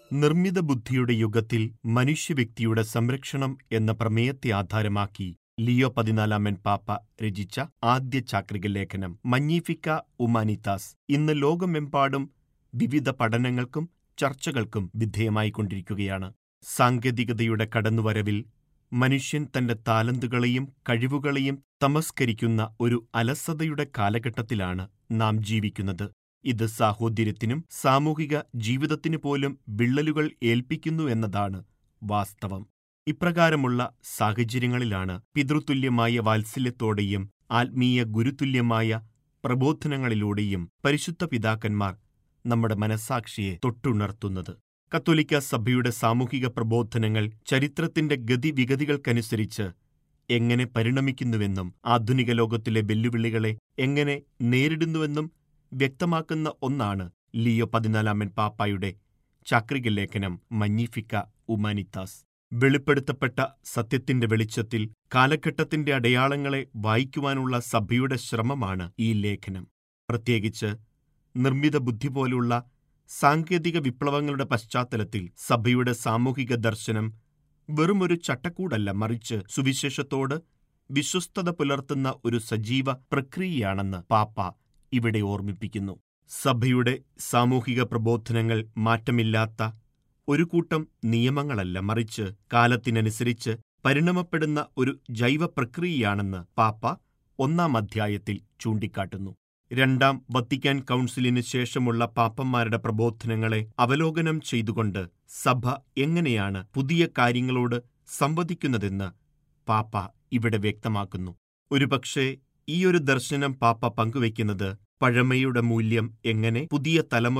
നിർമ്മിത ബുദ്ധിയുടെ യുഗത്തിൽ മനുഷ്യവ്യക്തിയുടെ സംരക്ഷണം എന്ന പ്രമേയത്തെ ആധാരമാക്കി ലിയോ പതിനാലാമൻ പാപ്പ രചിച്ച ആദ്യ ചാക്രിക ലേഖനം മഞ്ഞീഫിക്ക ഉമാനിത്താസ് ഇന്ന് ലോകമെമ്പാടും വിവിധ പഠനങ്ങൾക്കും ചർച്ചകൾക്കും വിധേയമായിക്കൊണ്ടിരിക്കുകയാണ് സാങ്കേതികതയുടെ കടന്നുവരവിൽ മനുഷ്യൻ തന്റെ താലന്തുകളെയും കഴിവുകളെയും തമസ്കരിക്കുന്ന ഒരു അലസതയുടെ കാലഘട്ടത്തിലാണ് നാം ജീവിക്കുന്നത് ഇത് സാഹോദര്യത്തിനും സാമൂഹിക ജീവിതത്തിനു പോലും വിള്ളലുകൾ ഏൽപ്പിക്കുന്നു എന്നതാണ് വാസ്തവം ഇപ്രകാരമുള്ള സാഹചര്യങ്ങളിലാണ് പിതൃതുല്യമായ വാത്സല്യത്തോടെയും ആത്മീയ ഗുരുതുല്യമായ പ്രബോധനങ്ങളിലൂടെയും പരിശുദ്ധ പിതാക്കന്മാർ നമ്മുടെ മനസാക്ഷിയെ തൊട്ടുണർത്തുന്നത് കത്തോലിക്ക സഭയുടെ സാമൂഹിക പ്രബോധനങ്ങൾ ചരിത്രത്തിന്റെ ഗതിവിഗതികൾക്കനുസരിച്ച് എങ്ങനെ പരിണമിക്കുന്നുവെന്നും ആധുനിക ലോകത്തിലെ വെല്ലുവിളികളെ എങ്ങനെ നേരിടുന്നുവെന്നും വ്യക്തമാക്കുന്ന ഒന്നാണ് ലിയോ പതിനാലാമൻ പാപ്പായുടെ ചാക്രിക ലേഖനം മഞ്ഞിഫിക്ക ഉമാനിത്താസ് വെളിപ്പെടുത്തപ്പെട്ട സത്യത്തിന്റെ വെളിച്ചത്തിൽ കാലഘട്ടത്തിന്റെ അടയാളങ്ങളെ വായിക്കുവാനുള്ള സഭയുടെ ശ്രമമാണ് ഈ ലേഖനം പ്രത്യേകിച്ച് നിർമ്മിത ബുദ്ധി പോലുള്ള സാങ്കേതിക വിപ്ലവങ്ങളുടെ പശ്ചാത്തലത്തിൽ സഭയുടെ സാമൂഹിക ദർശനം വെറുമൊരു ചട്ടക്കൂടല്ല മറിച്ച് സുവിശേഷത്തോട് വിശ്വസ്തത പുലർത്തുന്ന ഒരു സജീവ പ്രക്രിയയാണെന്ന് പാപ്പ ഇവിടെ ഓർമ്മിപ്പിക്കുന്നു സഭയുടെ സാമൂഹിക പ്രബോധനങ്ങൾ മാറ്റമില്ലാത്ത ഒരു കൂട്ടം നിയമങ്ങളല്ല മറിച്ച് കാലത്തിനനുസരിച്ച് പരിണമപ്പെടുന്ന ഒരു ജൈവ പ്രക്രിയയാണെന്ന് പാപ്പ ഒന്നാം അധ്യായത്തിൽ ചൂണ്ടിക്കാട്ടുന്നു രണ്ടാം വത്തിക്കാൻ കൗൺസിലിന് ശേഷമുള്ള പാപ്പന്മാരുടെ പ്രബോധനങ്ങളെ അവലോകനം ചെയ്തുകൊണ്ട് സഭ എങ്ങനെയാണ് പുതിയ കാര്യങ്ങളോട് സംവദിക്കുന്നതെന്ന് പാപ്പ ഇവിടെ വ്യക്തമാക്കുന്നു ഒരുപക്ഷെ ഈയൊരു ദർശനം പാപ്പ പങ്കുവയ്ക്കുന്നത് പഴമയുടെ മൂല്യം എങ്ങനെ പുതിയ തലമുറ